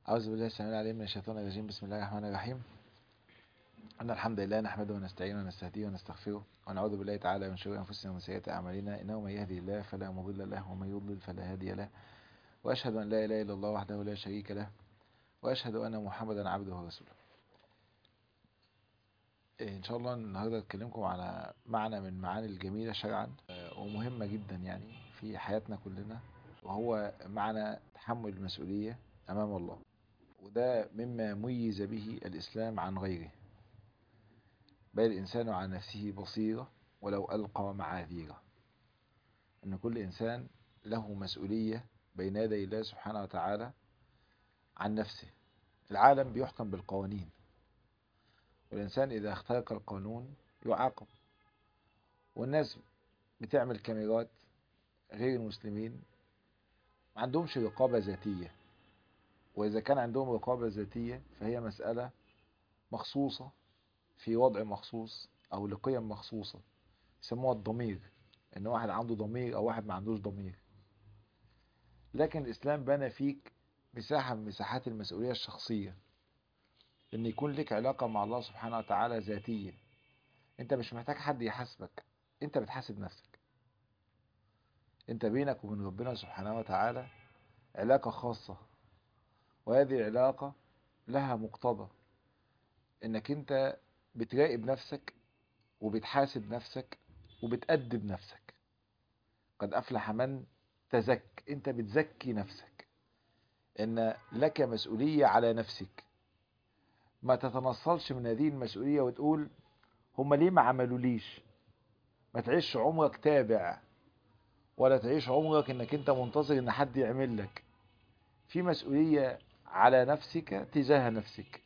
أعوذ بالله السميع العليم من الشيطان الرجيم بسم الله الرحمن الرحيم إن الحمد لله نحمده ونستعينه ونستهديه ونستغفره ونعوذ بالله تعالى من شرور أنفسنا ومن سيئات أعمالنا إنه من يهدي الله فلا مضل له ومن يضلل فلا هادي له وأشهد أن لا إله إلا الله وحده لا شريك له وأشهد أن محمدا عبده ورسوله إن شاء الله النهاردة أتكلمكم على معنى من معاني الجميلة شرعا ومهمة جدا يعني في حياتنا كلنا وهو معنى تحمل المسؤولية أمام الله وده مما ميز به الإسلام عن غيره بل الإنسان عن نفسه بصيرة ولو ألقى معاذيره أن كل إنسان له مسؤولية بين يدي الله سبحانه وتعالى عن نفسه العالم بيحكم بالقوانين والإنسان إذا اخترق القانون يعاقب والناس بتعمل كاميرات غير المسلمين ما عندهمش رقابة ذاتية وإذا كان عندهم رقابة ذاتية فهي مسألة مخصوصة في وضع مخصوص أو لقيم مخصوصة يسموها الضمير إن واحد عنده ضمير أو واحد ما عندوش ضمير لكن الإسلام بنى فيك مساحة من مساحات المسؤولية الشخصية إن يكون لك علاقة مع الله سبحانه وتعالى ذاتية أنت مش محتاج حد يحاسبك أنت بتحاسب نفسك أنت بينك وبين ربنا سبحانه وتعالى علاقة خاصة وهذه العلاقة لها مقتضى انك انت بتراقب نفسك وبتحاسب نفسك وبتأدب نفسك قد أفلح من تزك انت بتزكي نفسك ان لك مسؤولية على نفسك ما تتنصلش من هذه المسؤولية وتقول هم ليه ما عملوليش ما تعيش عمرك تابع ولا تعيش عمرك انك انت منتظر ان حد يعمل لك في مسؤولية على نفسك تجاه نفسك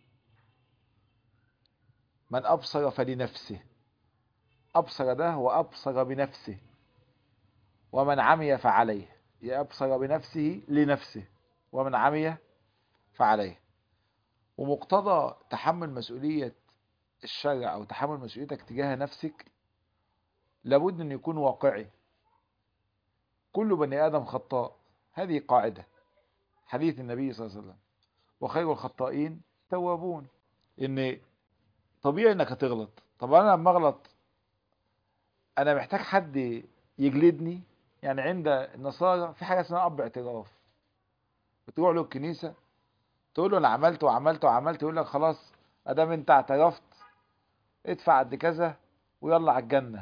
من أبصر فلنفسه أبصر ده وأبصر بنفسه ومن عمي فعليه يأبصر بنفسه لنفسه ومن عمي فعليه ومقتضى تحمل مسؤولية الشرع أو تحمل مسؤوليتك تجاه نفسك لابد أن يكون واقعي كل بني آدم خطاء هذه قاعدة حديث النبي صلى الله عليه وسلم وخير الخطائين توابون ان طبيعي انك هتغلط طب انا لما اغلط انا محتاج حد يجلدني يعني عند النصارى في حاجه اسمها اب اعتراف بتروح له الكنيسه تقول له انا عملت وعملت وعملت يقول لك خلاص ادام انت اعترفت ادفع قد كذا ويلا على الجنه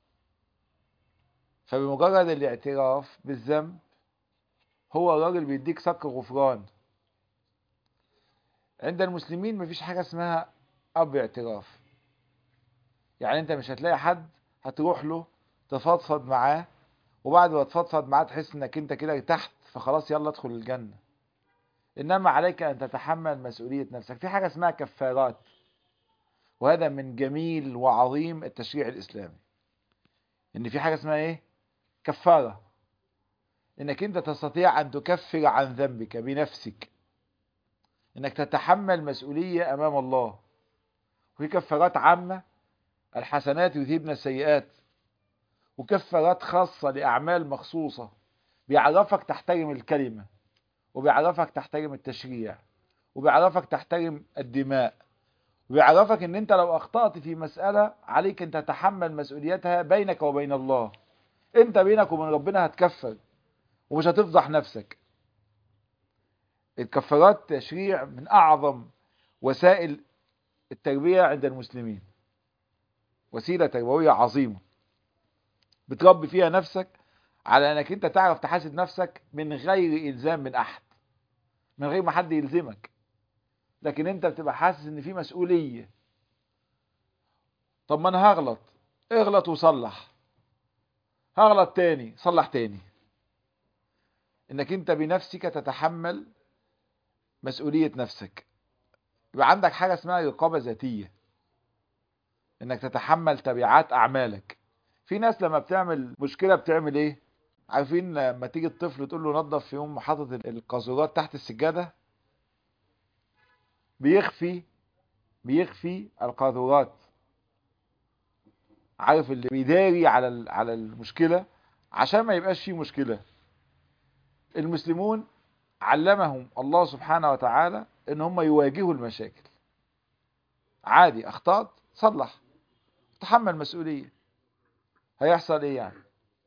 فبمجرد الاعتراف بالذنب هو الراجل بيديك صك غفران عند المسلمين مفيش حاجة اسمها أب اعتراف يعني انت مش هتلاقي حد هتروح له تفضفض معاه وبعد ما تفضفض معاه تحس انك انت كده تحت فخلاص يلا ادخل الجنة انما عليك ان تتحمل مسؤولية نفسك في حاجة اسمها كفارات وهذا من جميل وعظيم التشريع الاسلامي ان في حاجة اسمها ايه كفارة انك انت تستطيع ان تكفر عن ذنبك بنفسك انك تتحمل مسؤولية امام الله وفي كفارات عامة الحسنات يذهبن السيئات وكفارات خاصة لأعمال مخصوصة بيعرفك تحترم الكلمة وبيعرفك تحترم التشريع وبيعرفك تحترم الدماء وبيعرفك ان انت لو اخطأت في مسألة عليك ان تتحمل مسؤوليتها بينك وبين الله انت بينك وبين ربنا هتكفر ومش هتفضح نفسك الكفارات تشريع من أعظم وسائل التربية عند المسلمين وسيلة تربوية عظيمة بتربي فيها نفسك على أنك أنت تعرف تحاسب نفسك من غير إلزام من أحد من غير ما حد يلزمك لكن أنت بتبقى حاسس أن في مسؤولية طب ما أنا هغلط اغلط وصلح هغلط تاني صلح تاني انك انت بنفسك تتحمل مسؤولية نفسك يبقى عندك حاجة اسمها رقابة ذاتية انك تتحمل تبعات اعمالك في ناس لما بتعمل مشكلة بتعمل ايه عارفين لما تيجي الطفل تقول له نظف في يوم حاطط القاذورات تحت السجادة بيخفي بيخفي القاذورات عارف اللي بيداري على على المشكلة عشان ما يبقاش فيه مشكلة المسلمون علمهم الله سبحانه وتعالى ان هم يواجهوا المشاكل عادي اخطأت صلح تحمل مسؤولية هيحصل ايه يعني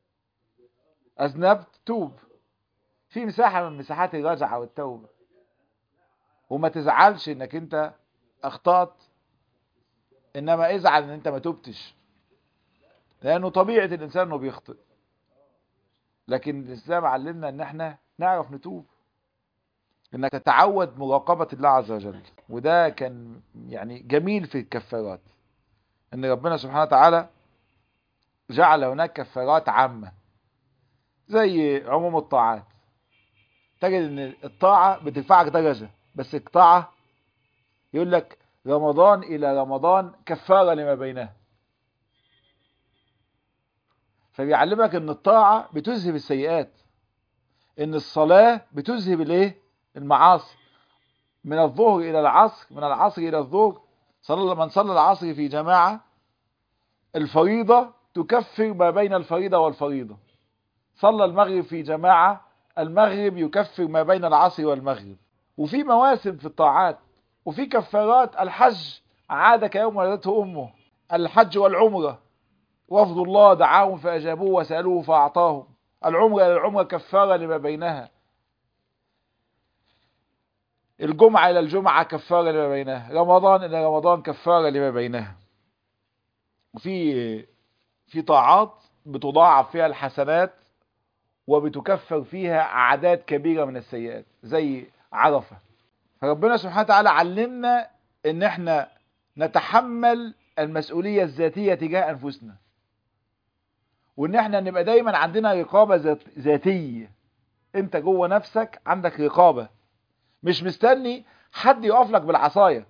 اذنبت توب في مساحة من مساحات الرجعة والتوبة وما تزعلش انك انت اخطأت انما ازعل ان انت ما توبتش لانه طبيعة الانسان انه بيخطئ لكن الاسلام علمنا ان احنا نعرف نتوب انك تتعود مراقبة الله عز وجل وده كان يعني جميل في الكفارات ان ربنا سبحانه وتعالى جعل هناك كفارات عامة زي عموم الطاعات تجد ان الطاعة بترفعك درجة بس الطاعة يقول لك رمضان الى رمضان كفارة لما بينها فبيعلمك ان الطاعة بتذهب السيئات ان الصلاة بتذهب الايه المعاصي من الظهر الى العصر من العصر الى الظهر صلى من صلى العصر في جماعة الفريضة تكفر ما بين الفريضة والفريضة صلى المغرب في جماعة المغرب يكفر ما بين العصر والمغرب وفي مواسم في الطاعات وفي كفارات الحج عاد كيوم ولدته أمه الحج والعمرة وفد الله دعاهم فأجابوه وسألوه فأعطاهم العمرة إلى العمرة كفارة لما بينها الجمعة إلى الجمعة كفارة لما بينها رمضان إلى رمضان كفارة لما بينها وفي في طاعات بتضاعف فيها الحسنات وبتكفر فيها أعداد كبيرة من السيئات زي عرفة فربنا سبحانه وتعالى علمنا ان احنا نتحمل المسؤولية الذاتية تجاه انفسنا وان احنا نبقى دايما عندنا رقابة ذات ذاتية انت جوه نفسك عندك رقابة مش مستني حد يقف لك بالعصاية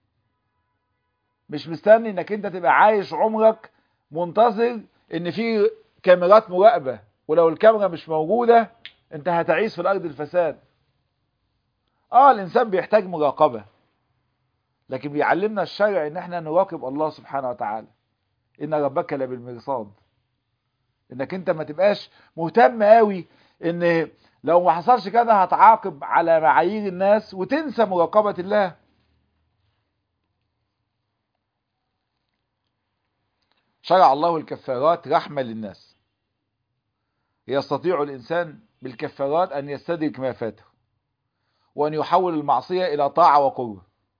مش مستني انك انت تبقى عايش عمرك منتظر ان في كاميرات مراقبة ولو الكاميرا مش موجودة انت هتعيش في الارض الفساد اه الانسان بيحتاج مراقبة لكن بيعلمنا الشرع ان احنا نراقب الله سبحانه وتعالى ان ربك لبالمرصاد انك انت ما تبقاش مهتم قوي ان لو ما حصلش كده هتعاقب على معايير الناس وتنسى مراقبة الله شرع الله الكفارات رحمة للناس يستطيع الإنسان بالكفارات أن يستدرك ما فاته وأن يحول المعصية إلى طاعة وقرب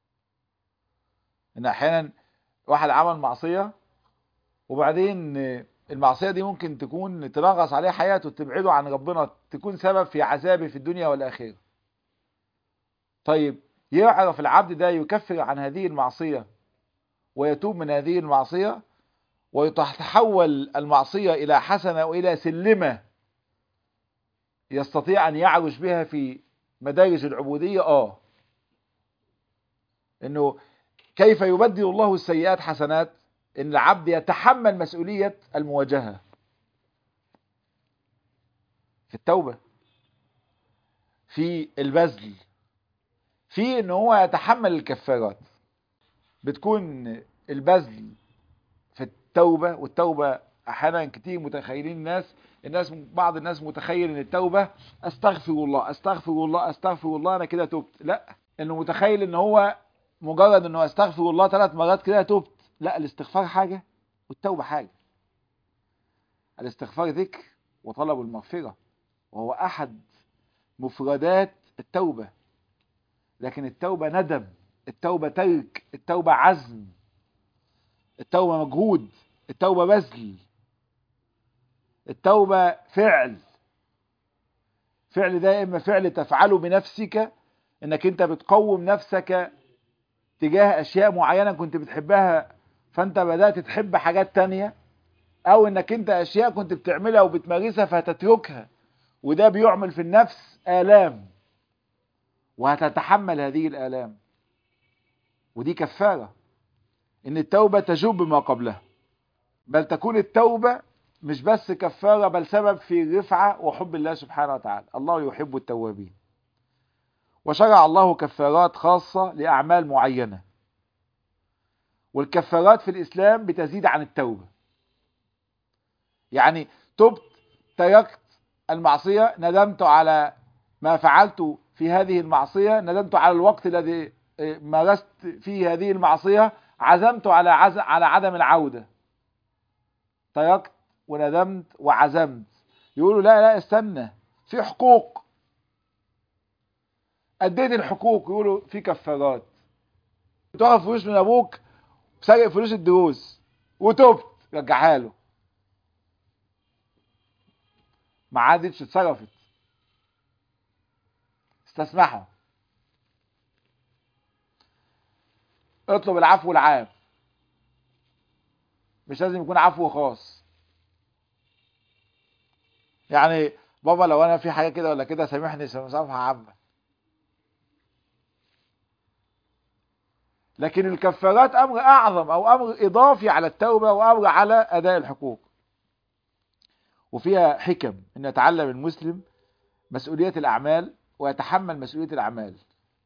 إن أحيانا واحد عمل معصية وبعدين المعصية دي ممكن تكون تنغص عليه حياته تبعده عن ربنا تكون سبب في عذابه في الدنيا والآخرة طيب يعرف العبد ده يكفر عن هذه المعصية ويتوب من هذه المعصية ويتحول المعصية إلى حسنة وإلى سلمة يستطيع أن يعرج بها في مدارج العبودية آه إنه كيف يبدل الله السيئات حسنات إن العبد يتحمل مسؤولية المواجهة في التوبة في البذل في إن هو يتحمل الكفارات بتكون البذل في التوبة والتوبة أحيانا كتير متخيلين الناس الناس بعض الناس متخيل ان التوبة استغفر الله استغفر الله استغفر الله انا كده تبت لا انه متخيل ان هو مجرد انه استغفر الله ثلاث مرات كده تبت لا الاستغفار حاجة والتوبة حاجة الاستغفار ذكر وطلب المغفرة وهو احد مفردات التوبة لكن التوبة ندم التوبة ترك التوبة عزم التوبة مجهود التوبة بذل التوبة فعل فعل ده اما فعل تفعله بنفسك انك انت بتقوم نفسك تجاه اشياء معينة كنت بتحبها فانت بدأت تحب حاجات تانية او انك انت اشياء كنت بتعملها وبتمارسها فتتركها وده بيعمل في النفس آلام وهتتحمل هذه الآلام ودي كفارة ان التوبة تجوب ما قبلها بل تكون التوبة مش بس كفارة بل سبب في رفعة وحب الله سبحانه وتعالى الله يحب التوابين وشرع الله كفارات خاصة لأعمال معينة والكفارات في الإسلام بتزيد عن التوبة يعني تبت تركت المعصية ندمت على ما فعلت في هذه المعصية ندمت على الوقت الذي مارست فيه هذه المعصية عزمت على عز... على عدم العودة تركت وندمت وعزمت يقولوا لا لا استنى في حقوق اديت الحقوق يقولوا في كفارات تاخد فلوس من ابوك سرق فلوس الدروس وتبت رجعها له ما عادتش اتصرفت استسمحه اطلب العفو العام مش لازم يكون عفو خاص يعني بابا لو انا في حاجه كده ولا كده سامحني مسامحه عامه لكن الكفارات امر اعظم او امر اضافي على التوبه وامر على اداء الحقوق وفيها حكم ان يتعلم المسلم مسؤوليه الاعمال ويتحمل مسؤوليه الاعمال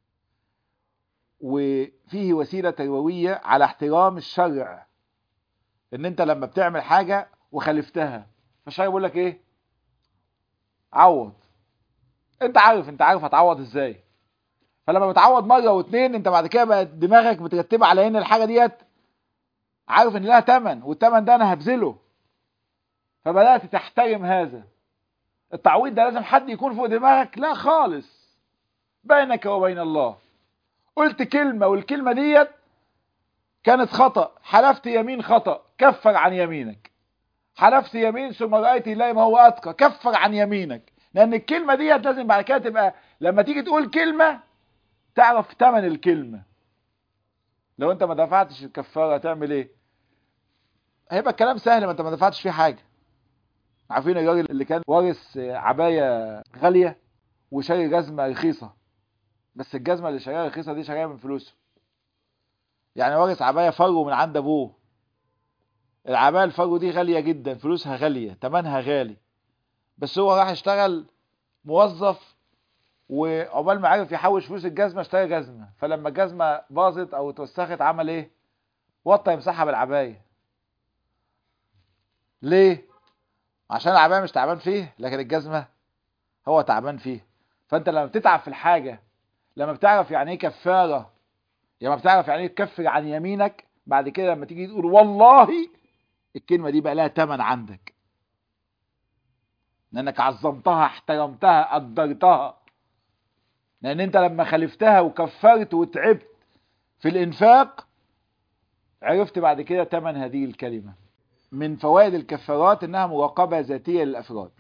وفيه وسيله تربويه على احترام الشرع ان انت لما بتعمل حاجه وخالفتها فالشرع بيقول لك ايه عوض انت عارف انت عارف هتعوض ازاي فلما بتعوض مره واتنين انت بعد كده بقت دماغك مترتبه على ان الحاجه ديت عارف ان لها تمن والتمن ده انا هبذله فبدات تحترم هذا التعويض ده لازم حد يكون فوق دماغك لا خالص بينك وبين الله قلت كلمه والكلمه ديت كانت خطا حلفت يمين خطا كفر عن يمينك حلفت يمين ثم رايت الله ما هو اتقى كفر عن يمينك لان الكلمه ديت لازم بعد كده تبقى لما تيجي تقول كلمه تعرف ثمن الكلمه لو انت ما دفعتش الكفاره هتعمل ايه هيبقى الكلام سهل ما انت ما دفعتش فيه حاجه عارفين الراجل اللي كان وارث عبايه غاليه وشاري جزمه رخيصه بس الجزمه اللي شاريها رخيصه دي شاريها من فلوسه يعني وارث عبايه فرو من عند ابوه العبايه الفرو دي غاليه جدا فلوسها غاليه ثمنها غالي بس هو راح اشتغل موظف وعقبال ما عرف يحوش فلوس الجزمه اشترى جزمه فلما الجزمه باظت او اتوسخت عمل ايه وطى يمسحها بالعبايه ليه عشان العبايه مش تعبان فيه لكن الجزمه هو تعبان فيه فانت لما بتتعب في الحاجه لما بتعرف يعني ايه كفاره لما بتعرف يعني ايه تكفر عن يمينك بعد كده لما تيجي تقول والله الكلمه دي بقى لها ثمن عندك لانك عظمتها احترمتها قدرتها لان انت لما خالفتها وكفرت وتعبت في الانفاق عرفت بعد كده ثمن هذه الكلمه من فوائد الكفارات انها مراقبه ذاتيه للافراد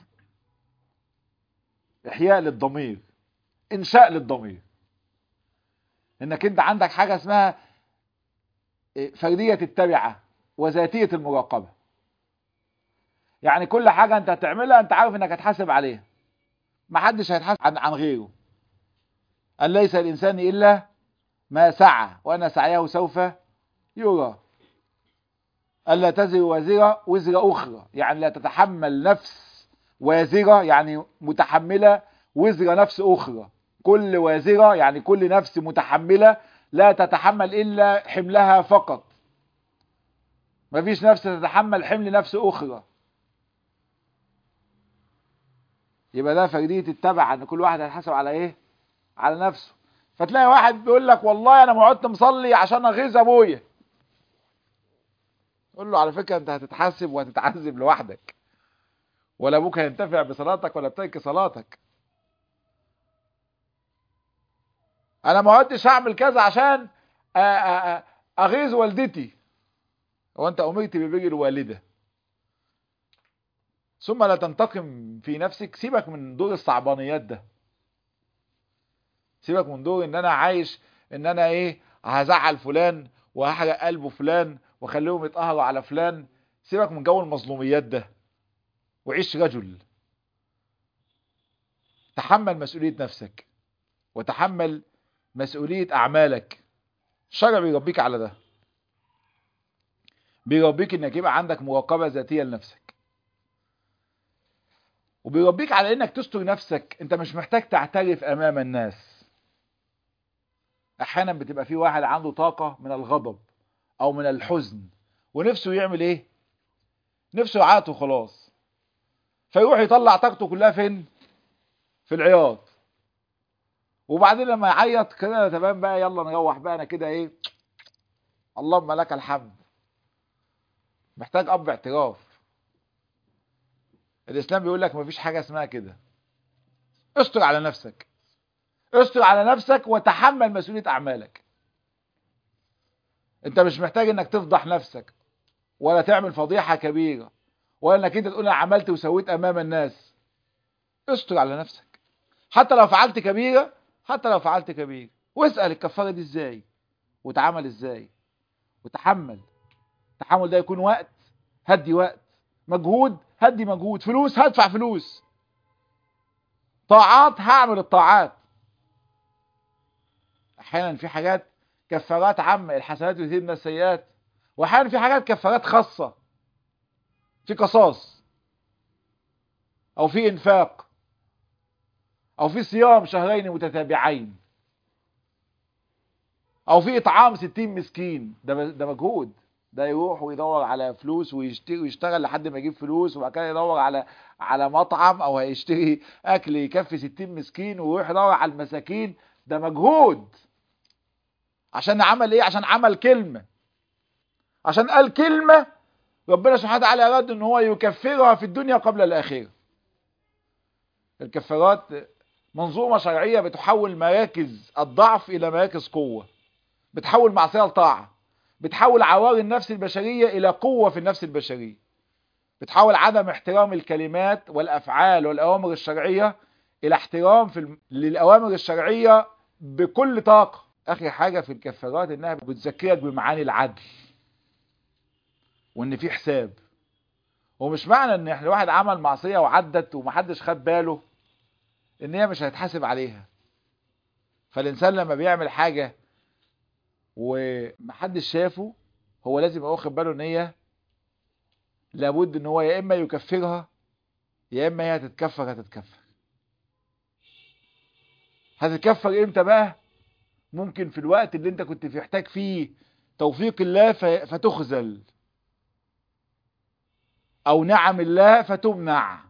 احياء للضمير انشاء للضمير انك انت عندك حاجه اسمها فرديه التبعه وذاتيه المراقبه يعني كل حاجه انت هتعملها انت عارف انك هتحاسب عليها ما حدش هيتحاسب عن, عن غيره أن ليس الإنسان إلا ما سعى وأن سعيه سوف يرى ألا تزر وازرة وزر أخرى يعني لا تتحمل نفس وازرة يعني متحملة وزر نفس أخرى كل وازرة يعني كل نفس متحملة لا تتحمل إلا حملها فقط مفيش نفس تتحمل حمل نفس أخرى يبقى ده فردية التبع ان كل واحد هيتحاسب على ايه على نفسه فتلاقي واحد بيقول لك والله انا ما عدت مصلي عشان اغيظ ابويا قول له على فكره انت هتتحاسب وهتتعذب لوحدك ولا ابوك هينتفع بصلاتك ولا بترك صلاتك انا ما عدتش اعمل كذا عشان اغيظ والدتي هو انت امرت ببر الوالده ثم لا تنتقم في نفسك سيبك من دور الصعبانيات ده سيبك من دور ان انا عايش ان انا ايه هزعل فلان وهحرق قلبه فلان واخليهم يتقهروا على فلان سيبك من جو المظلوميات ده وعيش رجل تحمل مسؤولية نفسك وتحمل مسؤولية اعمالك الشرع بيربيك على ده بيربيك انك يبقى عندك مراقبة ذاتية لنفسك وبيربيك على انك تستر نفسك انت مش محتاج تعترف امام الناس احيانا بتبقى في واحد عنده طاقة من الغضب او من الحزن ونفسه يعمل ايه نفسه يعيط وخلاص فيروح يطلع طاقته كلها فين في العياط وبعدين لما يعيط كده تمام بقى يلا نروح بقى انا كده ايه اللهم لك الحمد محتاج اب اعتراف الاسلام بيقول لك مفيش حاجه اسمها كده استر على نفسك استر على نفسك وتحمل مسؤوليه اعمالك انت مش محتاج انك تفضح نفسك ولا تعمل فضيحه كبيره ولا انك انت تقول انا عملت وسويت امام الناس استر على نفسك حتى لو فعلت كبيره حتى لو فعلت كبيره واسال الكفاره دي ازاي وتعامل ازاي وتحمل التحمل ده يكون وقت هدي وقت مجهود هدي مجهود فلوس هدفع فلوس طاعات هعمل الطاعات احيانا في حاجات كفارات عامه الحسنات يذهبن السيئات واحيانا في حاجات كفارات خاصه في قصاص او في انفاق او في صيام شهرين متتابعين او في اطعام ستين مسكين ده ده مجهود ده يروح ويدور على فلوس ويشتري ويشتغل لحد ما يجيب فلوس وبعد كده يدور على على مطعم او هيشتري اكل يكفي 60 مسكين ويروح يدور على المساكين ده مجهود عشان عمل ايه عشان عمل كلمة عشان قال كلمة ربنا سبحانه وتعالى اراد ان هو يكفرها في الدنيا قبل الاخره الكفارات منظومة شرعية بتحول مراكز الضعف الى مراكز قوة بتحول معصية لطاعة بتحول عوار النفس البشرية الى قوة في النفس البشرية بتحول عدم احترام الكلمات والافعال والاوامر الشرعية الى احترام في الم... للاوامر الشرعية بكل طاقة اخر حاجة في الكفارات انها بتذكرك بمعاني العدل وان في حساب ومش معنى ان احنا واحد عمل معصية وعدت ومحدش خد باله ان هي مش هيتحاسب عليها فالانسان لما بيعمل حاجة ومحدش شافه هو لازم يبقى واخد باله ان هي لابد ان هو يا اما يكفرها يا اما هي هتتكفر هتتكفر هتتكفر امتى بقى ممكن في الوقت اللي انت كنت محتاج فيه توفيق الله فتخذل او نعم الله فتمنع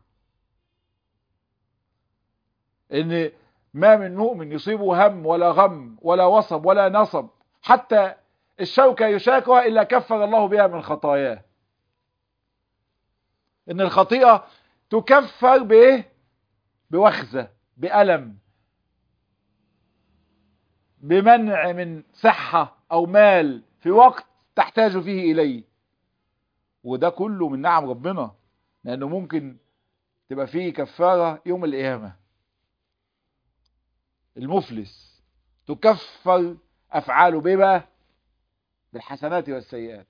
ان ما من مؤمن يصيبه هم ولا غم ولا وصب ولا نصب حتى الشوكة يشاكها إلا كفر الله بها من خطاياه إن الخطيئة تكفر بإيه بوخزة بألم بمنع من صحة أو مال في وقت تحتاج فيه إليه وده كله من نعم ربنا لأنه ممكن تبقى فيه كفارة يوم القيامة المفلس تكفر افعاله بايه بقى بالحسنات والسيئات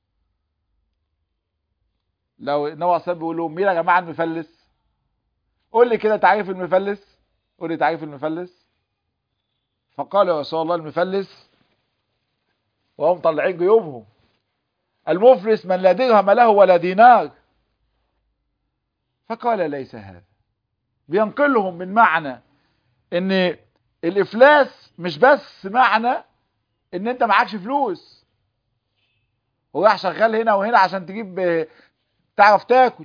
لو النبي صلى بيقول لهم مين يا جماعه المفلس قول لي كده تعريف المفلس قول لي تعريف المفلس فقال يا رسول الله المفلس وهم طلعين جيوبهم المفلس من لا درهم له ولا دينار فقال ليس هذا بينقلهم من معنى ان الافلاس مش بس معنى ان انت معكش فلوس وراح شغال هنا وهنا عشان تجيب تعرف تاكل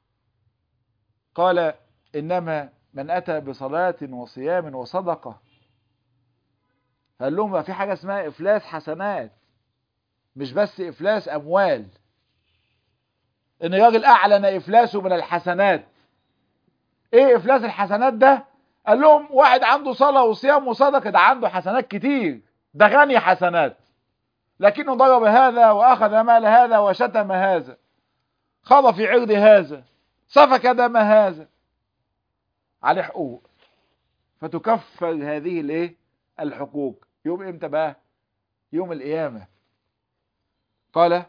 قال انما من اتى بصلاة وصيام وصدقة قال لهم بقى في حاجة اسمها افلاس حسنات مش بس افلاس اموال ان الراجل اعلن افلاسه من الحسنات ايه افلاس الحسنات ده قال لهم واحد عنده صلاة وصيام وصدقة ده عنده حسنات كتير ده غني حسنات لكنه ضرب هذا وأخذ مال هذا وشتم هذا خاض في عرض هذا سفك دم هذا عليه حقوق فتكفر هذه الايه الحقوق يوم امتى بقى يوم القيامة قال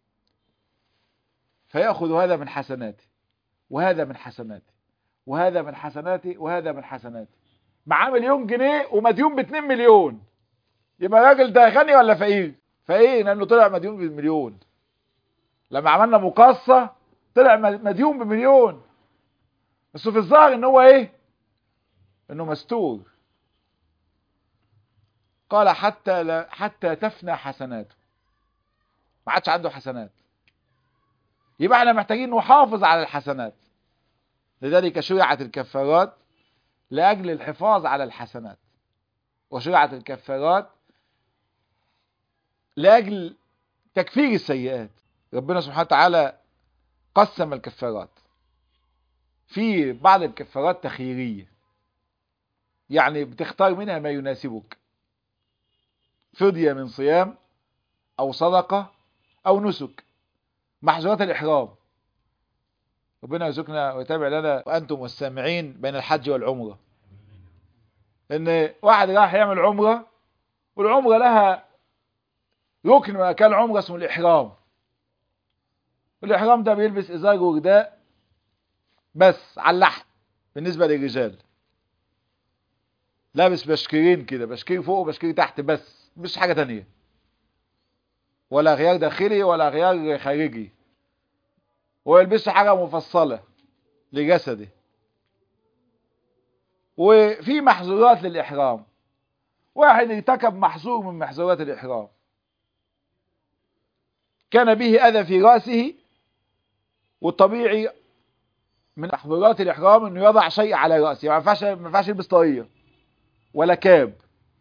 فيأخذ هذا من حسناته وهذا من حسناته وهذا من حسناتي وهذا من حسناتي معاه مليون جنيه ومديون ب 2 مليون يبقى الراجل ده غني ولا فقير فايه لانه طلع مديون بالمليون لما عملنا مقاصة طلع مديون بمليون بس في الظاهر ان هو ايه انه مستور قال حتى لا حتى تفنى حسناته ما عادش عنده حسنات يبقى احنا محتاجين نحافظ على الحسنات لذلك شرعت الكفارات لأجل الحفاظ على الحسنات وشرعت الكفارات لأجل تكفير السيئات ربنا سبحانه وتعالى قسم الكفارات في بعض الكفارات تخييرية يعني بتختار منها ما يناسبك فدية من صيام أو صدقة أو نسك محظورات الإحرام ربنا يرزقنا ويتابع لنا وأنتم والسامعين بين الحج والعمرة إن واحد راح يعمل عمرة والعمرة لها ركن من أركان العمرة اسمه الإحرام والإحرام ده بيلبس إزار ورداء بس على اللحم بالنسبة للرجال لابس بشكيرين كده بشكير فوق وبشكير تحت بس مش حاجة تانية ولا غيار داخلي ولا غيار خارجي ويلبس حاجة مفصلة لجسده وفي محظورات للإحرام واحد ارتكب محظور من محظورات الإحرام كان به أذى في رأسه والطبيعي من محظورات الإحرام إنه يضع شيء على رأسه ما ينفعش ما ينفعش يلبس طاقية ولا كاب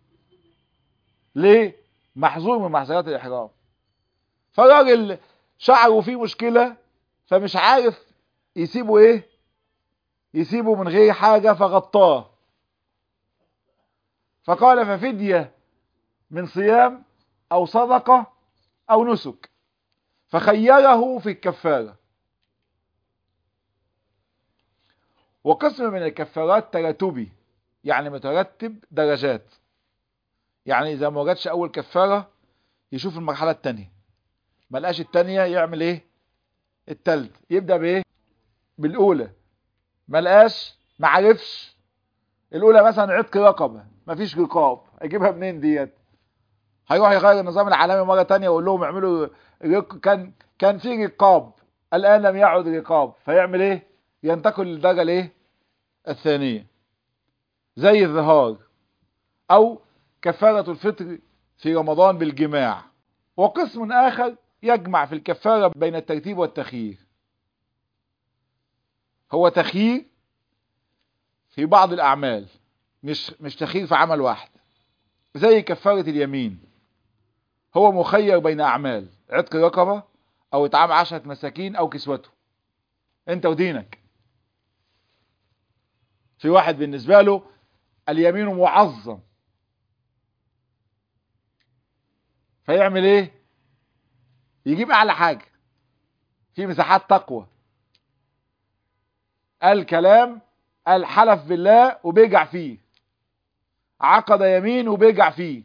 ليه؟ محظور من محظورات الإحرام فالراجل شعره فيه مشكلة فمش عارف يسيبه ايه يسيبه من غير حاجة فغطاه فقال ففدية من صيام او صدقة او نسك فخيره في الكفارة وقسم من الكفارات تراتبي يعني مترتب درجات يعني اذا ما وجدش اول كفارة يشوف المرحلة التانية ما لقاش التانية يعمل ايه التالت يبدأ بايه بالاولى ما لقاش ما عرفش الاولى مثلا عتق رقبة ما فيش رقاب هيجيبها منين ديت هيروح يغير النظام العالمي مرة تانية ويقول لهم اعملوا رق... كان كان في رقاب الان لم يعد رقاب فيعمل ايه ينتقل للدرجة الايه الثانية زي الظهار او كفارة الفطر في رمضان بالجماع وقسم اخر يجمع في الكفارة بين الترتيب والتخيير هو تخيير في بعض الأعمال مش مش تخيير في عمل واحد زي كفارة اليمين هو مخير بين أعمال عتق رقبة أو إطعام عشرة مساكين أو كسوته أنت ودينك في واحد بالنسبة له اليمين معظم فيعمل ايه يجيب اعلى حاجة في مساحات تقوى قال كلام قال حلف بالله وبيجع فيه عقد يمين وبيجع فيه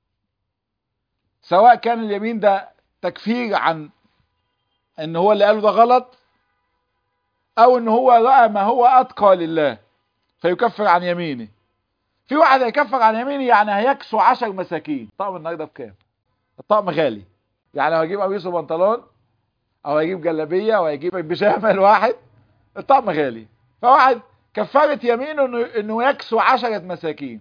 سواء كان اليمين ده تكفير عن ان هو اللي قاله ده غلط او ان هو رأى ما هو اتقى لله فيكفر عن يمينه في واحد هيكفر عن يمينه يعني هيكسو عشر مساكين طقم النهارده بكام الطقم غالي يعني لو هجيب قميص وبنطلون او هجيب جلابيه او هجيب بيجامه الواحد الطقم غالي فواحد كفاره يمينه انه انه يكسو عشرة مساكين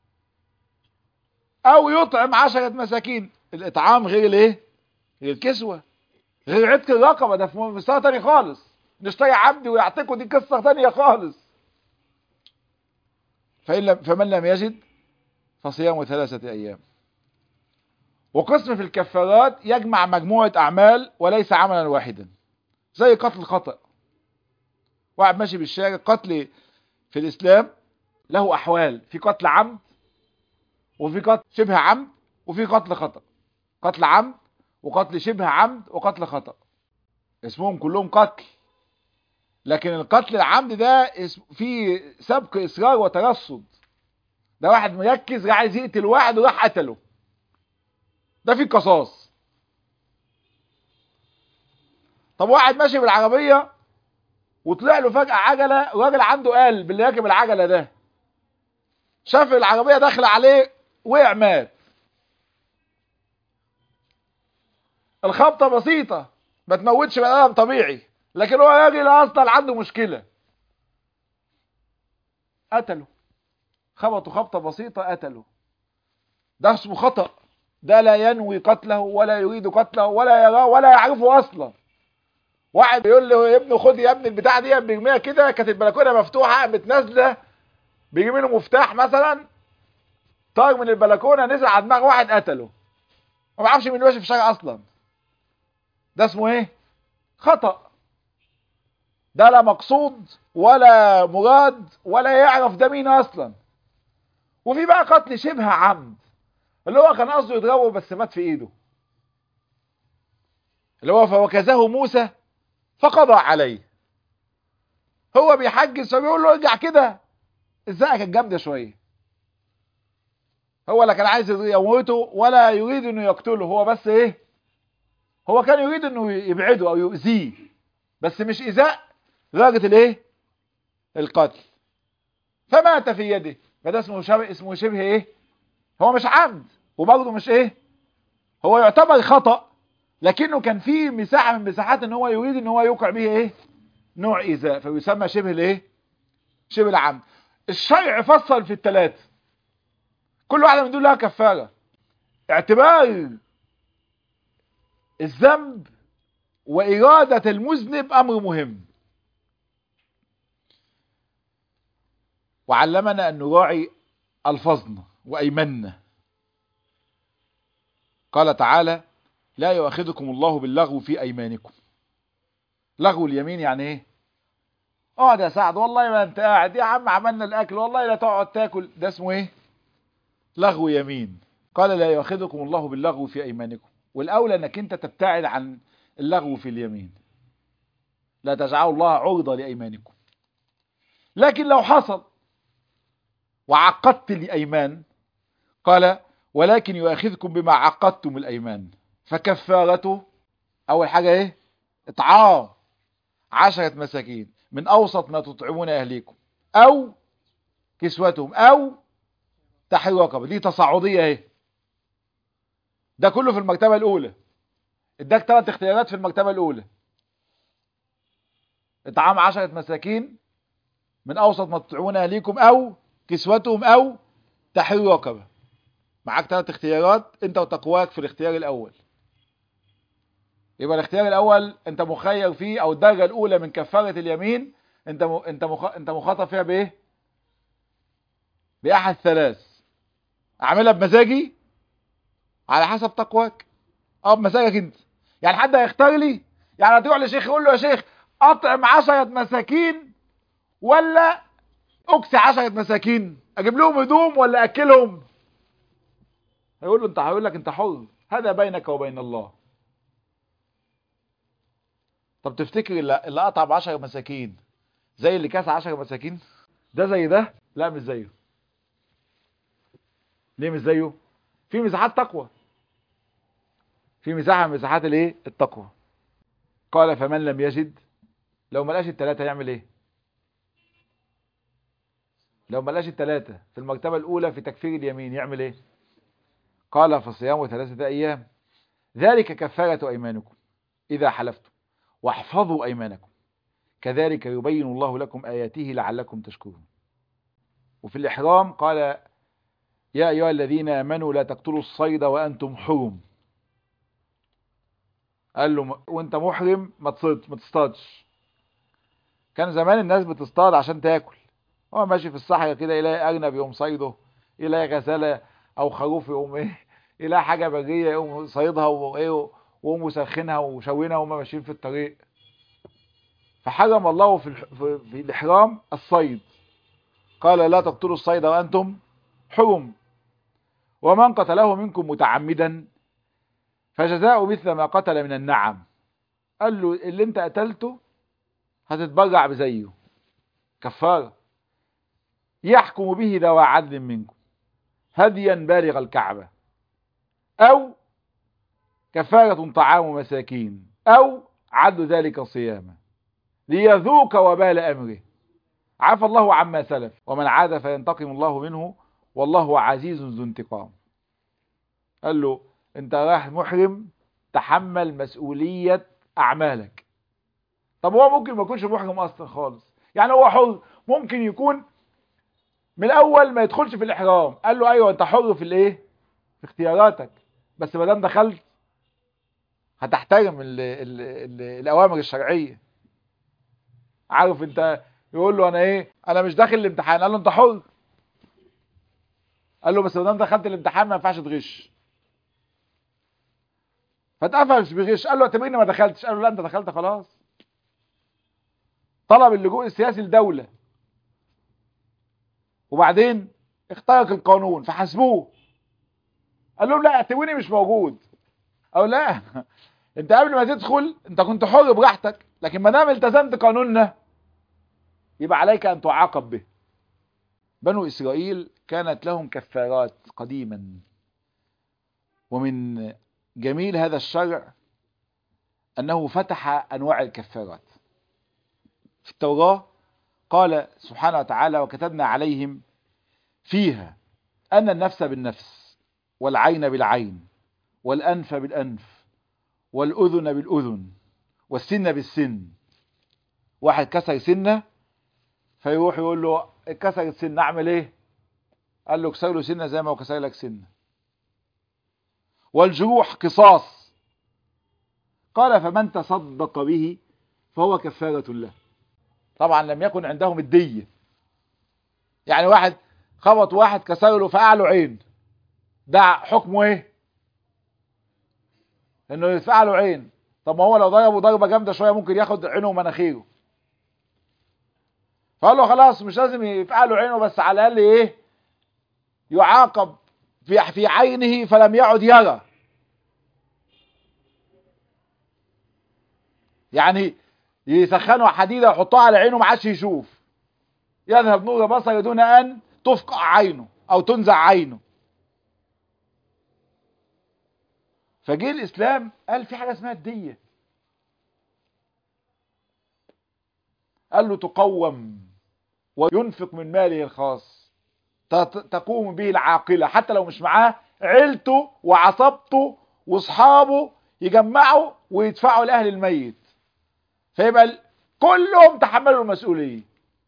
او يطعم عشرة مساكين الاطعام غير الايه غير الكسوه غير عتق الرقبه ده في مستوى تاني خالص نشتري عبد ويعتقه دي قصه تانية خالص فإن لم فمن لم يجد فصيام ثلاثة أيام وقسم في الكفارات يجمع مجموعة أعمال وليس عملا واحدا زي قتل خطأ واحد ماشي بالشارع قتل في الإسلام له أحوال في قتل عمد وفي قتل شبه عمد وفي قتل خطأ قتل عمد وقتل شبه عمد وقتل خطأ اسمهم كلهم قتل لكن القتل العمد ده فيه سبق اصرار وترصد ده واحد مركز عايز يقتل واحد وراح قتله ده فيه قصاص طب واحد ماشي بالعربيه وطلع له فجاه عجله وراجل عنده قلب اللي راكب العجله ده شاف العربيه داخله عليه وقع مات الخبطه بسيطه ما تموتش بني ادم طبيعي لكن هو راجل اصلا عنده مشكله قتله خبطوا خبطه بسيطه قتله ده اسمه خطا ده لا ينوي قتله ولا يريد قتله ولا يراه ولا يعرفه اصلا واحد يقول له يا ابني خد يا ابني البتاع دي بيرميها كده كانت البلكونه مفتوحه قامت نازله بيجيب له مفتاح مثلا طار من البلكونه نزل على دماغ واحد قتله ما بعرفش مين اللي ماشي في الشارع اصلا ده اسمه ايه خطأ ده لا مقصود ولا مراد ولا يعرف ده مين اصلا وفي بقى قتل شبه عمد اللي هو كان قصده يضربه بس مات في ايده اللي هو فوكزه موسى فقضى عليه هو بيحجز فبيقول له ارجع كده الزقه كانت جامده شويه هو لا كان عايز يموته ولا يريد انه يقتله هو بس ايه هو كان يريد انه يبعده او يؤذيه بس مش ايذاء درجه الايه القتل فمات في يده فده اسمه شبه اسمه شبه ايه هو مش عمد وبرضه مش ايه هو يعتبر خطأ لكنه كان فيه مساحة من مساحات ان هو يريد ان هو يوقع به ايه نوع ايذاء فيسمى شبه الايه شبه العمد الشرع فصل في الثلاثة كل واحدة من دول لها كفارة اعتبار الذنب وإرادة المذنب أمر مهم وعلمنا أن نراعي ألفظنا وأيمنا قال تعالى لا يؤاخذكم الله باللغو في أيمانكم لغو اليمين يعني ايه اقعد يا سعد والله ما انت قاعد يا عم عملنا الاكل والله لا تقعد تاكل ده اسمه ايه لغو يمين قال لا يؤاخذكم الله باللغو في ايمانكم والاولى انك انت تبتعد عن اللغو في اليمين لا تجعلوا الله عرضة لايمانكم لكن لو حصل وعقدت الايمان قال ولكن يؤاخذكم بما عقدتم الايمان فكفارته اول حاجة ايه اطعام عشرة مساكين من اوسط ما تطعمون اهليكم او كسوتهم او تحرير رقبه دي تصاعديه اهي ده كله في المرتبه الاولى اداك ثلاث اختيارات في المرتبه الاولى اطعام عشرة مساكين من اوسط ما تطعمون اهليكم او كسوتهم او تحرير رقبه معاك ثلاث اختيارات انت وتقواك في الاختيار الاول يبقى الاختيار الاول انت مخير فيه او الدرجه الاولى من كفاره اليمين انت م... انت مخ... انت مخاطب فيها بايه باحد ثلاث اعملها بمزاجي على حسب تقواك اه بمزاجك انت يعني حد هيختار لي يعني هتروح لشيخ يقول له يا شيخ اطعم عشرة مساكين ولا اكسي عشرة مساكين اجيب لهم هدوم ولا اكلهم هيقول له انت هيقول لك انت حر هذا بينك وبين الله طب تفتكر اللي, اللي قطع ب 10 مساكين زي اللي كاس 10 مساكين ده زي ده لا مش زيه ليه مش زيه في مساحات تقوى في مساحه من مساحات الايه التقوى قال فمن لم يجد لو ما لقاش الثلاثه يعمل ايه لو ما لقاش الثلاثه في المرتبه الاولى في تكفير اليمين يعمل ايه قال فصيام ثلاثه ايام ذلك كفاره ايمانكم اذا حلفتم واحفظوا أيمانكم كذلك يبين الله لكم آياته لعلكم تشكرون وفي الإحرام قال يا أيها الذين آمنوا لا تقتلوا الصيد وأنتم حرم قال له وانت محرم ما تصيد ما تصطادش كان زمان الناس بتصطاد عشان تاكل هو ماشي في الصحراء كده يلاقي أرنب يقوم صيده يلاقي غزالة أو خروف يقوم إيه يلاقي حاجة برية يقوم صيدها وإيه وقوم مسخنها وشوينها وهم ماشيين في الطريق فحرم الله في, في, في الإحرام الصيد قال لا تقتلوا الصيد وأنتم حرم ومن قتله منكم متعمدا فجزاء مثل ما قتل من النعم قال له اللي انت قتلته هتتبرع بزيه كفارة يحكم به ذوى عدل منكم هديا بالغ الكعبة أو كفارة طعام مساكين أو عد ذلك صياما ليذوق وبال أمره عفى الله عما سلف ومن عاد فينتقم الله منه والله عزيز ذو انتقام قال له انت رايح محرم تحمل مسؤولية أعمالك طب هو ممكن ما يكونش محرم أصلا خالص يعني هو حر ممكن يكون من الأول ما يدخلش في الإحرام قال له أيوة أنت حر في الإيه في اختياراتك بس ما دام دخلت هتحترم ال ال ال الاوامر الشرعيه عارف انت يقول له انا ايه انا مش داخل الامتحان قال له انت حر قال له بس ما دام دخلت الامتحان ما ينفعش تغش فاتقفش بغش قال له اعتبرني ما دخلتش قال له لا انت دخلت خلاص طلب اللجوء السياسي لدولة وبعدين اخترق القانون فحاسبوه قال لهم لا اعتبرني مش موجود او لا انت قبل ما تدخل انت كنت حر براحتك لكن ما دام التزمت قانوننا يبقى عليك ان تعاقب به بنو اسرائيل كانت لهم كفارات قديما ومن جميل هذا الشرع انه فتح انواع الكفارات في التوراة قال سبحانه وتعالى وكتبنا عليهم فيها أن النفس بالنفس والعين بالعين والأنف بالأنف والأذن بالأذن والسن بالسن واحد كسر سنة فيروح يقول له اتكسر السن اعمل ايه قال له اكسر له سنة زي ما هو كسر لك سنة والجروح قصاص قال فمن تصدق به فهو كفارة له طبعا لم يكن عندهم الدية يعني واحد خبط واحد كسر له فقع له عين ده حكمه ايه انه يدفع له عين طب ما هو لو ضربه ضربه جامده شويه ممكن ياخد عينه ومناخيره فقال له خلاص مش لازم يدفع له عينه بس على الاقل ايه يعاقب في في عينه فلم يعد يرى يعني يسخنوا حديده ويحطوها على عينه ما عادش يشوف يذهب نور بصره دون ان تفقع عينه او تنزع عينه فجه الاسلام قال في حاجه اسمها الديه قال له تقوم وينفق من ماله الخاص تقوم به العاقله حتى لو مش معاه عيلته وعصبته واصحابه يجمعوا ويدفعوا لاهل الميت فيبقى كلهم تحملوا المسؤوليه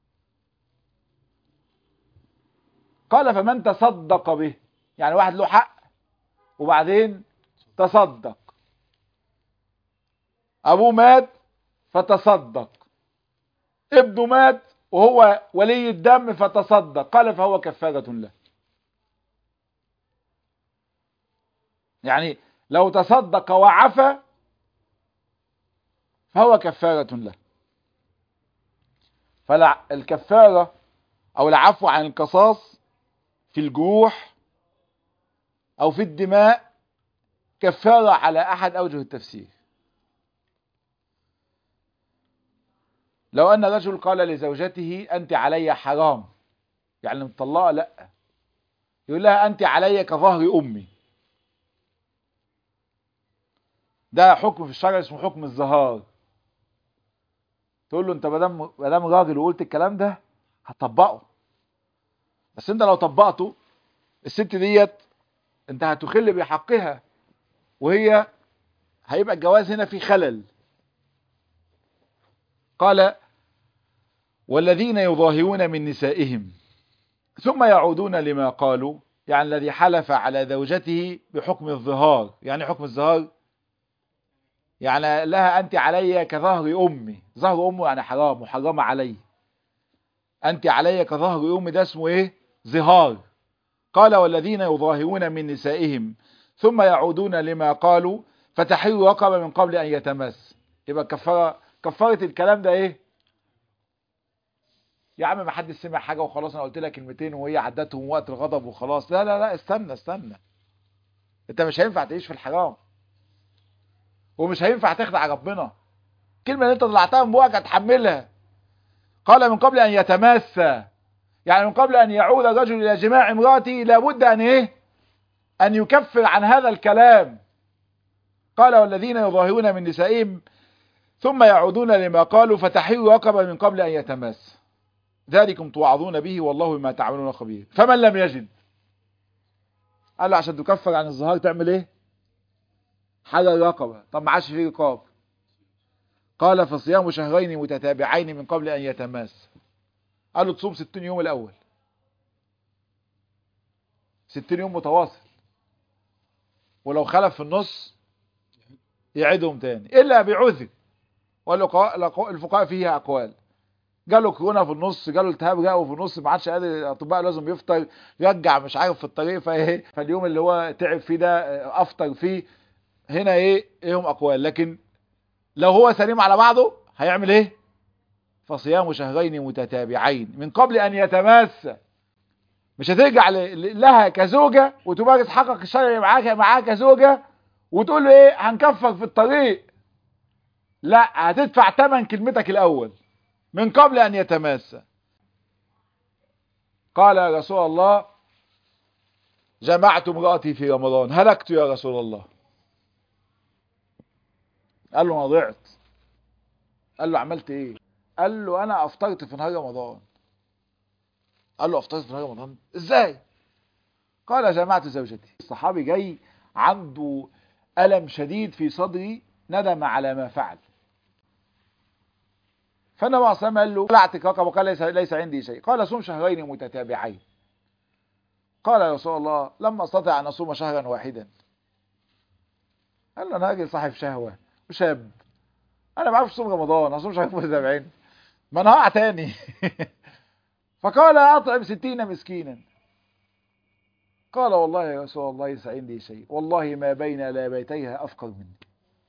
قال فمن تصدق به يعني واحد له حق وبعدين تصدق ابوه مات فتصدق ابنه مات وهو ولي الدم فتصدق قال فهو كفارة له يعني لو تصدق وعفى فهو كفارة له فالكفارة او العفو عن القصاص في الجروح او في الدماء كفارة على احد اوجه التفسير لو ان رجل قال لزوجته انت علي حرام يعني مطلقه لا يقول لها انت علي كظهر امي ده حكم في الشرع اسمه حكم الظهار تقول له انت مادام مادام راجل وقلت الكلام ده هتطبقه بس انت لو طبقته الست ديت انت هتخل بحقها وهي هيبقى الجواز هنا في خلل قال والذين يظاهرون من نسائهم ثم يعودون لما قالوا يعني الذي حلف على زوجته بحكم الظهار يعني حكم الظهار يعني لها أنت علي كظهر أمي ظهر أمه يعني حرام محرم علي أنت علي كظهر أمي ده اسمه إيه ظهار قال والذين يظاهرون من نسائهم ثم يعودون لما قالوا فتحرير رقبة من قبل أن يتمس يبقى كفارة كفارة الكلام ده إيه يا عم ما حدش سمع حاجة وخلاص أنا قلت لك كلمتين وهي عدتهم وقت الغضب وخلاص لا لا لا استنى استنى أنت مش هينفع تعيش في الحرام ومش هينفع تخدع ربنا الكلمة اللي انت طلعتها من بوقك هتحملها قال من قبل ان يتماسى يعني من قبل ان يعود الرجل الى جماع امراته لابد ان ايه ان يكفر عن هذا الكلام قال والذين يظاهرون من نسائهم ثم يعودون لما قالوا فتحرير رقبة من قبل ان يتماس ذلكم توعظون به والله بما تعملون خبير فمن لم يجد قال له عشان تكفر عن الظهار تعمل ايه حلل رقبة طب ما عادش فيه رقاب قال فصيام شهرين متتابعين من قبل أن يتماس قال له تصوم ستين يوم الأول ستين يوم متواصل ولو خلف في النص يعيدهم تاني إلا بعذر والفقهاء فيها أقوال جاله كورونا في النص جاله التهاب رئوي في النص ما عادش قادر الاطباء لازم يفطر رجع مش عارف في الطريق فايه فاليوم اللي هو تعب فيه ده افطر فيه هنا ايه ايهم اقوال لكن لو هو سليم على بعضه هيعمل ايه فصيام شهرين متتابعين من قبل ان يتماس مش هترجع لها كزوجة وتمارس حقك الشرعي معاك معاها كزوجة وتقول له ايه هنكفر في الطريق لا هتدفع ثمن كلمتك الاول من قبل ان يتماس قال يا رسول الله جمعت امرأتي في رمضان هلكت يا رسول الله قال له انا ضعت قال له عملت ايه قال له انا افطرت في نهار رمضان قال له افطرت في نهار رمضان ازاي قال جمعت زوجتي الصحابي جاي عنده ألم شديد في صدري ندم على ما فعل فالنبي صلى الله عليه وسلم قال له طلعتك رقم وقال ليس, ليس عندي شيء قال صوم شهرين متتابعين قال يا رسول الله لم استطع ان اصوم شهرا واحدا قال له انا راجل صاحب شهوه وشاب انا ما بعرفش اصوم رمضان اصوم شهرين متتابعين ما انا هقع تاني فقال اطعم ستين مسكينا قال والله يا رسول الله ليس عندي شيء والله ما بين لابيتيها افقر منك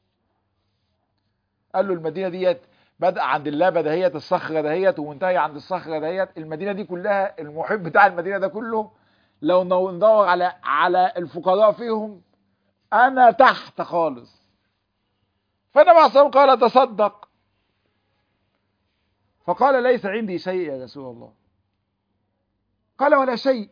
قال له المدينه ديت بدأ عند اللابة دهيت الصخرة دهيت ومنتهي عند الصخرة دهيت المدينة دي كلها المحيط بتاع المدينة ده كله لو ندور على على الفقراء فيهم انا تحت خالص فالنبي عليه الصلاه قال تصدق فقال ليس عندي شيء يا رسول الله قال ولا شيء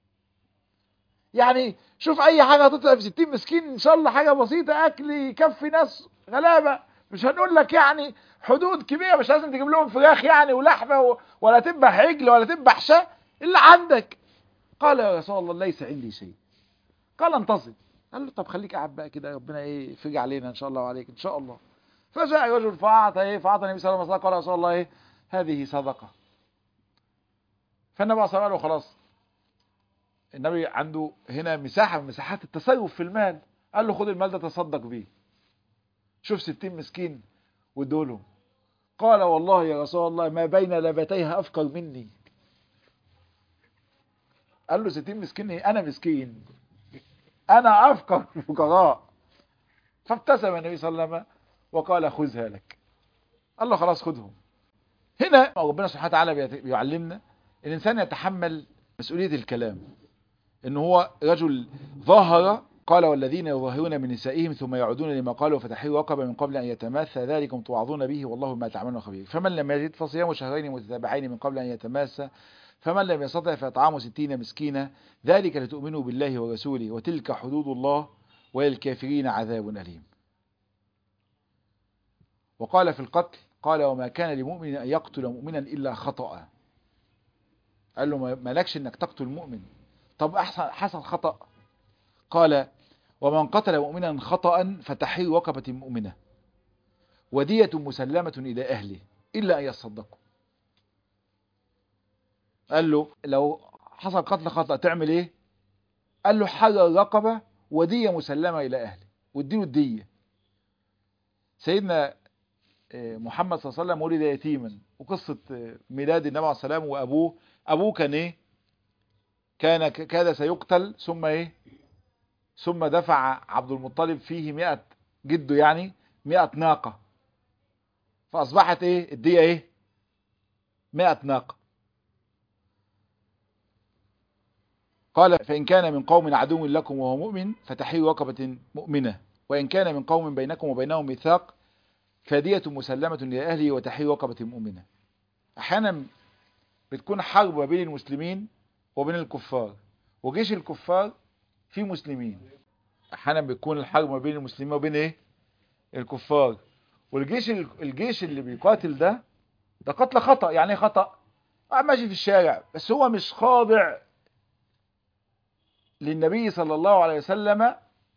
يعني شوف اي حاجه هتطلع في 60 مسكين ان شاء الله حاجه بسيطه اكل يكفي ناس غلابه مش هنقول لك يعني حدود كبيره مش لازم تجيب لهم فراخ يعني ولحمه و... ولا تذبح عجل ولا تذبح شاة اللي عندك قال يا رسول الله ليس عندي شيء قال انتظر قال له طب خليك قاعد بقى كده ربنا ايه يفرج علينا ان شاء الله وعليك ان شاء الله فجاء رجل فاعطى ايه فاعطى النبي صلى الله عليه وسلم قال يا رسول الله ايه هذه صدقه فالنبي صلى الله عليه وسلم خلاص النبي عنده هنا مساحه من مساحات التصرف في المال قال له خد المال ده تصدق بيه شوف 60 مسكين ودولهم قال والله يا رسول الله ما بين لبتيها افقر مني قال له 60 مسكين ايه انا مسكين انا افقر الفقراء فابتسم النبي صلى الله عليه وسلم وقال خذها لك قال له خلاص خذهم هنا ربنا سبحانه وتعالى بيعلمنا الانسان يتحمل مسؤوليه الكلام ان هو رجل ظاهر قال والذين يظاهرون من نسائهم ثم يعودون لما قالوا فتحرير رقبه من قبل ان يتماثى ذلكم توعظون به والله ما تعملون خبير فمن لم يجد فصيام شهرين متتابعين من قبل ان يتماسى فمن لم يستطع فاطعام ستين مسكينا ذلك لتؤمنوا بالله ورسوله وتلك حدود الله وللكافرين عذاب أليم وقال في القتل قال وما كان لمؤمن أن يقتل مؤمنا إلا خطأ قال له ما لكش انك تقتل مؤمن طب احسن حصل خطأ قال ومن قتل مؤمنا خطأ فتحرير رقبة مؤمنة ودية مسلمة إلى أهله إلا أن يصدقوا قال له لو حصل قتل خطأ تعمل ايه قال له حرر رقبة ودية مسلمة إلى أهله واديله الدية سيدنا محمد صلى الله عليه وسلم ولد يتيما وقصة ميلاد النبي عليه السلام وأبوه أبوه كان إيه كان كاد سيقتل ثم إيه ثم دفع عبد المطلب فيه مئة جده يعني مئة ناقة فأصبحت إيه الدية إيه مئة ناقة قال فإن كان من قوم عدو لكم وهو مؤمن فتحرير رقبة مؤمنة وإن كان من قوم بينكم وبينهم ميثاق فدية مسلمة لأهله وتحرير رقبة مؤمنة أحيانا بتكون حرب بين المسلمين وبين الكفار وجيش الكفار فيه مسلمين أحيانا بتكون الحرب ما بين المسلمين وبين إيه الكفار والجيش الجيش اللي بيقاتل ده ده قتل خطأ يعني ايه خطأ ماشي في الشارع بس هو مش خاضع للنبي صلى الله عليه وسلم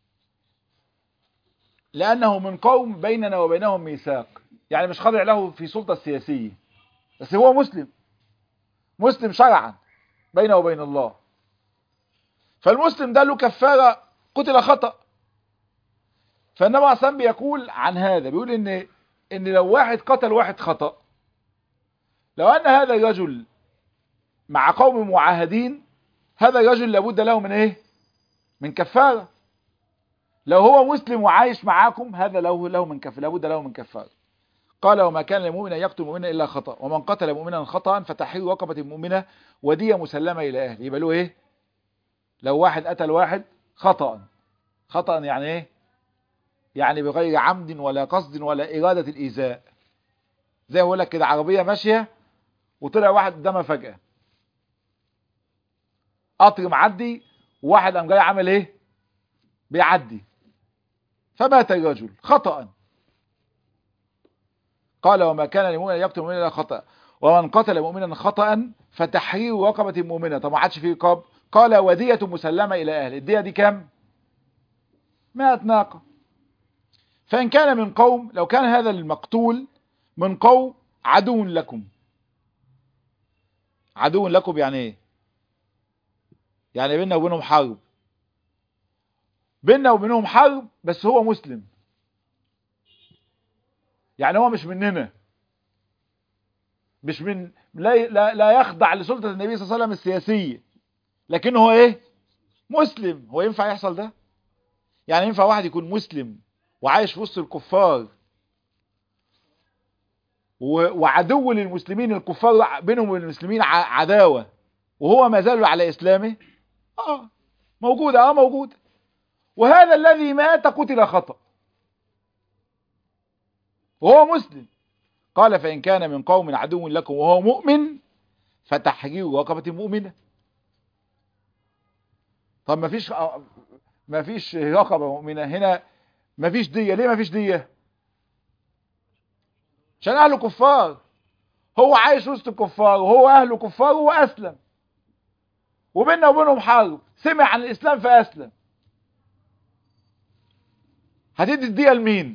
لأنه من قوم بيننا وبينهم ميثاق يعني مش خاضع له في سلطة السياسية بس هو مسلم مسلم شرعا بينه وبين الله فالمسلم ده له كفارة قتل خطأ فالنبي عليه الصلاة بيقول عن هذا بيقول ان ان لو واحد قتل واحد خطأ لو ان هذا الرجل مع قوم معاهدين هذا الرجل لابد له من ايه من كفارة لو هو مسلم وعايش معاكم هذا له له من كفارة لابد له من كفارة قال وما كان لمؤمن ان يقتل مؤمنا الا خطا ومن قتل مؤمنا خطا فتحرير رقبه مؤمنه وديه مسلمه الى اهله يبقى له ايه لو واحد قتل واحد خطا خطا يعني ايه يعني بغير عمد ولا قصد ولا اراده الايذاء زي ما بقول لك كده عربيه ماشيه وطلع واحد قدامها فجاه قطر معدي وواحد قام جاي عامل ايه بيعدي فمات الرجل خطأ قال وما كان لمؤمن ان يقتل مؤمنا الا خطأ ومن قتل مؤمنا خطأ فتحرير رقبة مؤمنة طب ما عادش فيه رقاب قال ودية مسلمة الى اهل الدية دي كام 100 ناقة فان كان من قوم لو كان هذا المقتول من قوم عدو لكم عدو لكم يعني ايه يعني بيننا وبينهم حرب بيننا وبينهم حرب بس هو مسلم يعني هو مش مننا مش من لا, لا, لا يخضع لسلطة النبي صلى الله عليه وسلم السياسية لكن هو ايه مسلم هو ينفع يحصل ده يعني ينفع واحد يكون مسلم وعايش في وسط الكفار وعدو للمسلمين الكفار بينهم وبين المسلمين عداوة وهو ما زال على اسلامه اه موجودة اه موجودة وهذا الذي مات قتل خطأ وهو مسلم قال فإن كان من قوم عدو لكم وهو مؤمن فتحرير رقبة مؤمنة طب ما فيش ما فيش رقبة مؤمنة هنا ما فيش دية ليه ما فيش دية عشان أهله كفار هو عايش وسط الكفار وهو أهله كفار وهو أسلم وبيننا وبينهم حرب سمع عن الإسلام فأسلم هتدي الدية لمين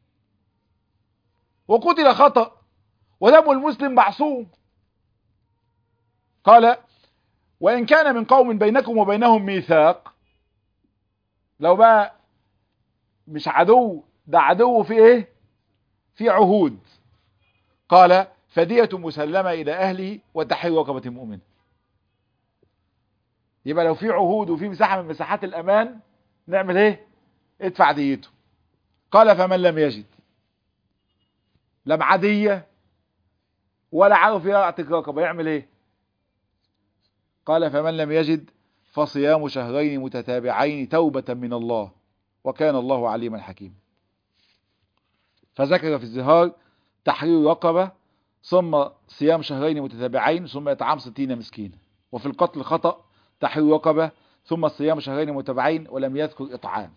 وقتل خطأ ودم المسلم معصوم قال وإن كان من قوم بينكم وبينهم ميثاق لو بقى مش عدو ده عدو في ايه في عهود قال فدية مسلمة إلى أهله وتحرير رقبة مؤمن يبقى لو في عهود وفي مساحة من مساحات الأمان نعمل ايه ادفع ديته قال فمن لم يجد لا معدية ولا عارف يعتق رقبة يعمل ايه قال فمن لم يجد فصيام شهرين متتابعين توبة من الله وكان الله عليما حكيما فذكر في الزهار تحرير رقبة ثم صيام شهرين متتابعين ثم إطعام ستين مسكينا وفي القتل خطأ تحرير رقبة ثم صيام شهرين متتابعين ولم يذكر إطعام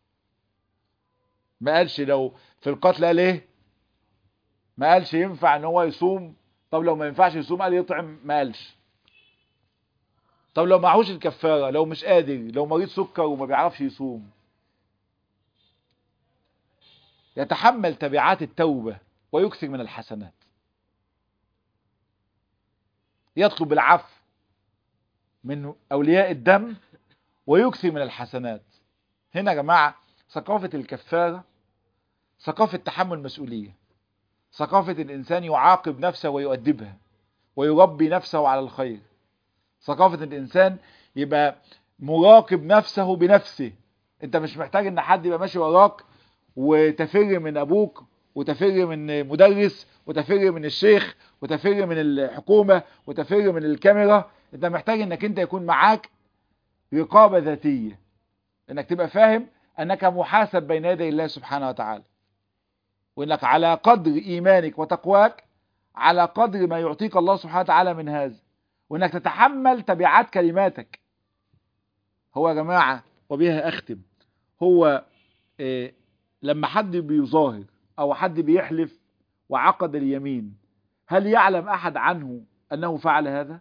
ما قالش لو في القتل قال ايه ما قالش ينفع ان هو يصوم طب لو ما ينفعش يصوم قال يطعم ما قالش طب لو معهوش الكفارة لو مش قادر لو مريض سكر وما بيعرفش يصوم يتحمل تبعات التوبة ويكثر من الحسنات يطلب العفو من أولياء الدم ويكثر من الحسنات هنا يا جماعة ثقافة الكفارة ثقافة تحمل مسؤولية ثقافة الإنسان يعاقب نفسه ويؤدبها ويربي نفسه على الخير ثقافة الإنسان يبقى مراقب نفسه بنفسه انت مش محتاج ان حد يبقى ماشي وراك وتفر من ابوك وتفر من مدرس وتفر من الشيخ وتفر من الحكومة وتفر من الكاميرا انت محتاج انك انت يكون معاك رقابة ذاتية انك تبقى فاهم انك محاسب بين يدي الله سبحانه وتعالى وانك على قدر ايمانك وتقواك على قدر ما يعطيك الله سبحانه وتعالى من هذا وانك تتحمل تبعات كلماتك هو يا جماعة وبها اختم هو إيه لما حد بيظاهر او حد بيحلف وعقد اليمين هل يعلم احد عنه انه فعل هذا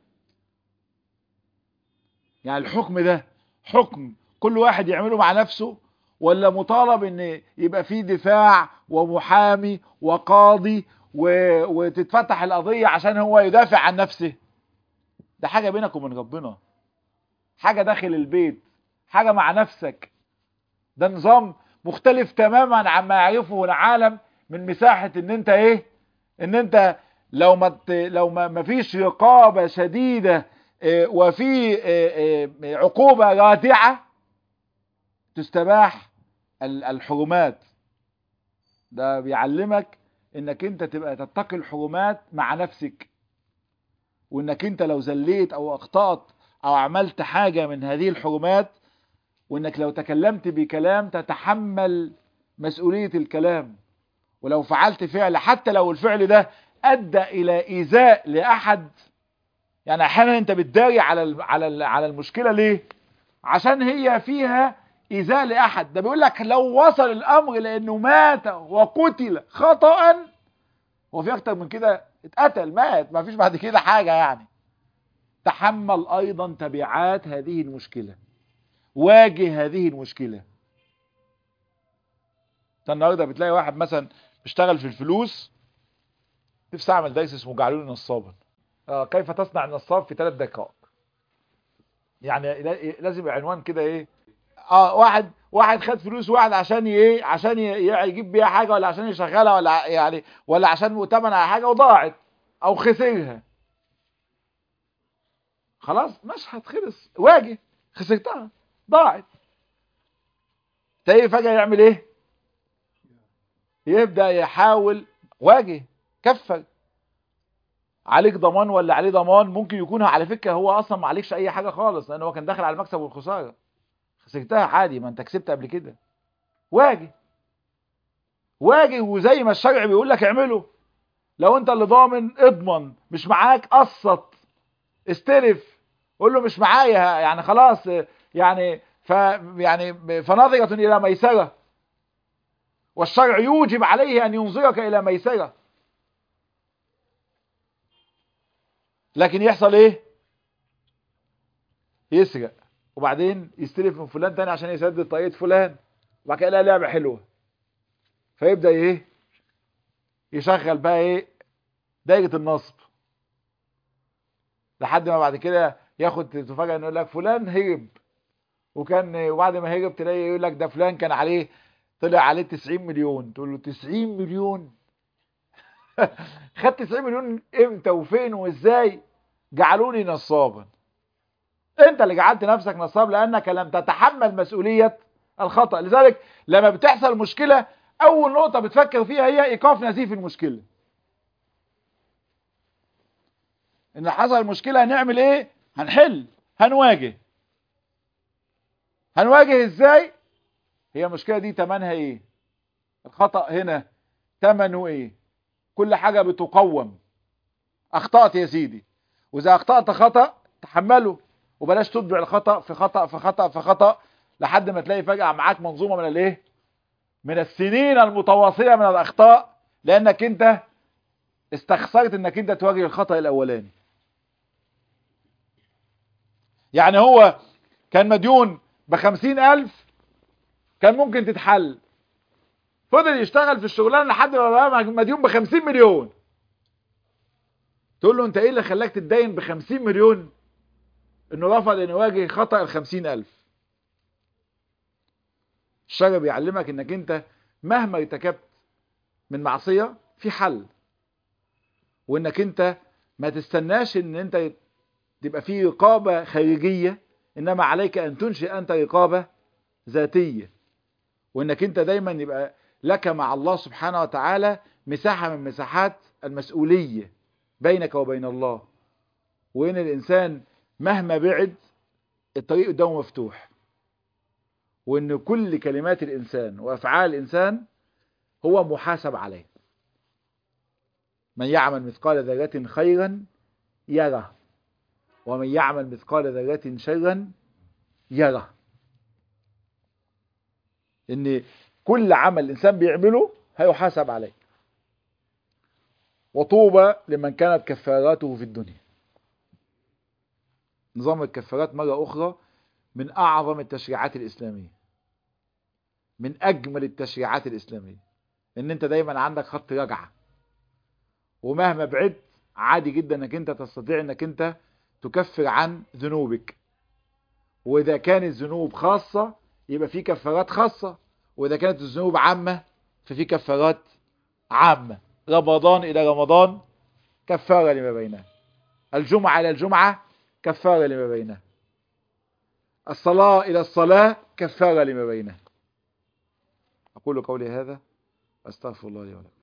يعني الحكم ده حكم كل واحد يعمله مع نفسه ولا مطالب ان يبقى فيه دفاع ومحامي وقاضي و... وتتفتح القضية عشان هو يدافع عن نفسه ده حاجة بينك وبين ربنا حاجة داخل البيت حاجة مع نفسك ده نظام مختلف تماما عما يعرفه العالم من مساحة ان انت ايه ان انت لو ما ت- لو ما ما فيش رقابة شديدة آه، وفي آه، آه، عقوبة رادعة تستباح ال- الحرمات ده بيعلمك انك انت تبقى تتقي الحرمات مع نفسك وانك انت لو زليت او اخطأت او عملت حاجة من هذه الحرمات وانك لو تكلمت بكلام تتحمل مسؤولية الكلام ولو فعلت فعل حتى لو الفعل ده ادى الى ايذاء لاحد يعني احيانا انت بتداري على ال- على ال- على المشكله ليه عشان هي فيها ايذاء لاحد ده بيقول لك لو وصل الامر لانه مات وقتل خطا هو في اكتر من كده اتقتل مات ما فيش بعد كده حاجه يعني تحمل ايضا تبعات هذه المشكله واجه هذه المشكله انت النهارده بتلاقي واحد مثلا بيشتغل في الفلوس نفسي اعمل درس اسمه جعلوني نصابا آه كيف تصنع النصاب في ثلاث دقائق يعني لا- لازم يبقى عنوان كده ايه اه واحد واحد خد فلوس واحد عشان ايه عشان ي- ي- يجيب بيها حاجه ولا عشان يشغلها ولا ع- يعني ولا عشان مؤتمن على حاجه وضاعت او خسرها خلاص مشهد خلص واجه خسرتها ضاعت تلاقيه فجاه يعمل ايه يبدا يحاول واجه كفر عليك ضمان ولا عليه ضمان ممكن يكون على فكره هو اصلا ما عليكش اي حاجه خالص لان هو كان داخل على المكسب والخساره خسرتها عادي ما انت كسبت قبل كده واجه واجه وزي ما الشرع بيقول لك اعمله لو انت اللي ضامن اضمن مش معاك قسط استلف قول له مش معايا يعني خلاص يعني ف يعني فناظرة الى ميسره والشرع يوجب عليه ان ينظرك الى ميسره لكن يحصل ايه يسرق وبعدين يستلف من فلان تاني عشان يسدد طريقة فلان وبعد كده يلاقي لعبة حلوة فيبدأ ايه يشغل بقى ايه دايرة النصب لحد ما بعد كده ياخد تفاجأ انه يقول لك فلان هرب وكان وبعد ما هرب تلاقي يقول لك ده فلان كان عليه طلع عليه 90 مليون تقول له 90 مليون خد 90 مليون امتى وفين وازاي جعلوني نصابا انت اللي جعلت نفسك نصاب لانك لم تتحمل مسؤولية الخطأ لذلك لما بتحصل مشكلة اول نقطة بتفكر فيها هي ايقاف نزيف المشكلة ان حصل مشكلة هنعمل ايه هنحل هنواجه هنواجه ازاي هي المشكلة دي تمنها ايه الخطأ هنا تمنه ايه كل حاجة بتقوم اخطأت يا سيدي واذا اخطأت خطأ تحمله وبلاش تتبع الخطأ في خطأ في خطأ في خطأ لحد ما تلاقي فجأة معاك منظومة من الايه من السنين المتواصلة من الاخطاء لانك انت استخسرت انك انت تواجه الخطأ الاولاني يعني هو كان مديون بخمسين الف كان ممكن تتحل فضل يشتغل في الشغلانه لحد ما بقى مديون ب 50 مليون تقول له انت ايه اللي خلاك تتدين ب 50 مليون انه رفض ان يواجه خطأ ال 50 الف الشرع بيعلمك انك انت مهما ارتكبت من معصية في حل وانك انت ما تستناش ان انت تبقى في رقابة خارجية انما عليك ان تنشئ انت رقابة ذاتية وانك انت دايما يبقى لك مع الله سبحانه وتعالى مساحة من مساحات المسؤولية بينك وبين الله وان الانسان مهما بعد الطريق قدامه مفتوح وان كل كلمات الانسان وافعال الانسان هو محاسب عليه من يعمل مثقال ذرة خيرا يره ومن يعمل مثقال ذرة شرا يره ان كل عمل الانسان بيعمله هيحاسب عليه وطوبى لمن كانت كفاراته في الدنيا نظام الكفارات مرة أخرى من أعظم التشريعات الإسلامية من أجمل التشريعات الإسلامية إن أنت دايما عندك خط رجعة ومهما بعدت عادي جدا إنك أنت تستطيع إنك أنت تكفر عن ذنوبك وإذا كانت ذنوب خاصة يبقى في كفارات خاصة وإذا كانت الذنوب عامة ففي كفارات عامة رمضان إلى رمضان كفارة لما بينها الجمعة إلى الجمعة كفارة لما بينها الصلاة إلى الصلاة كفارة لما بينها أقول قولي هذا أستغفر الله لي ولكم